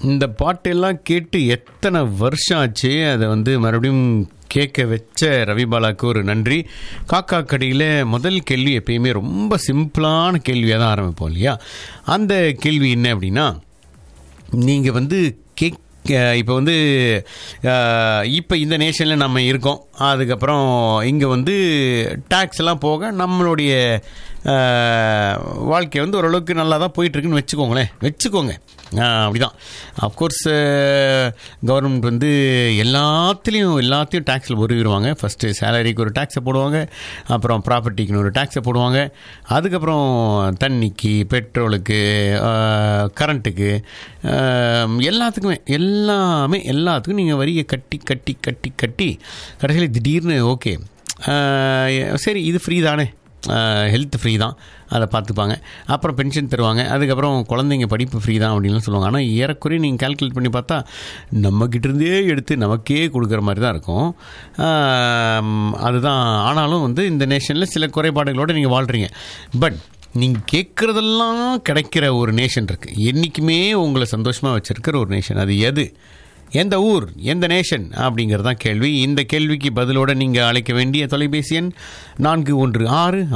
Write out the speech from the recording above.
இந்த பாட்டெல்லாம் கேட்டு எத்தனை வருஷம் ஆச்சு அதை வந்து மறுபடியும் கேட்க வச்ச ரவிபாலாக்கு ஒரு நன்றி காக்கா கடையில் முதல் கேள்வி எப்பயுமே ரொம்ப சிம்பிளான கேள்வியாக தான் ஆரம்பிப்போம் இல்லையா அந்த கேள்வி என்ன அப்படின்னா நீங்கள் வந்து கேக் இப்போ வந்து இப்போ இந்த நேஷனில் நம்ம இருக்கோம் அதுக்கப்புறம் இங்கே வந்து டேக்ஸ் எல்லாம் போக நம்மளுடைய அஹ், வாழ்க்கை வந்து ஓரளவுக்கு நல்லா தான் போயிட்டுருக்குன்னு வச்சுக்கோங்களேன் வச்சுக்கோங்க அப்படிதான் அஃப்கோர்ஸ் கவர்மெண்ட் வந்து எல்லாத்துலேயும் எல்லாத்தையும் டேக்ஸில் உருவிடுவாங்க ஃபஸ்ட்டு சேலரிக்கு ஒரு டேக்ஸை போடுவாங்க அப்புறம் ப்ராப்பர்ட்டிக்குன்னு ஒரு டேக்ஸை போடுவாங்க அதுக்கப்புறம் தண்ணிக்கு பெட்ரோலுக்கு கரண்ட்டுக்கு எல்லாத்துக்குமே எல்லாமே எல்லாத்துக்கும் நீங்கள் வரியை கட்டி கட்டி கட்டி கட்டி கடைசியில் திடீர்னு ஓகே சரி இது ஃப்ரீ தானே ஹெல்த் ஃப்ரீ தான் அதை பார்த்துப்பாங்க அப்புறம் பென்ஷன் தருவாங்க அதுக்கப்புறம் குழந்தைங்க படிப்பு ஃப்ரீ தான் அப்படின்லாம் சொல்லுவாங்க ஆனால் ஏறக்குறைய நீங்கள் கால்குலேட் பண்ணி பார்த்தா நம்மக்கிட்டேருந்தே எடுத்து நமக்கே கொடுக்குற மாதிரி தான் இருக்கும் ஆம், அதுதான் ஆனாலும் வந்து இந்த நேஷனில் சில குறைபாடுகளோடு நீங்கள் வாழ்கிறீங்க பட் நீங்கள் கேட்குறதெல்லாம் கிடைக்கிற ஒரு நேஷன் இருக்குது என்றைக்குமே உங்களை சந்தோஷமாக வச்சுருக்கிற ஒரு நேஷன் அது எது எந்த ஊர் எந்த நேஷன் அப்படிங்கிறது தான் கேள்வி இந்த கேள்விக்கு பதிலோட நீங்கள் அழைக்க வேண்டிய தொலைபேசி எண் நான்கு ஒன்று ஆறு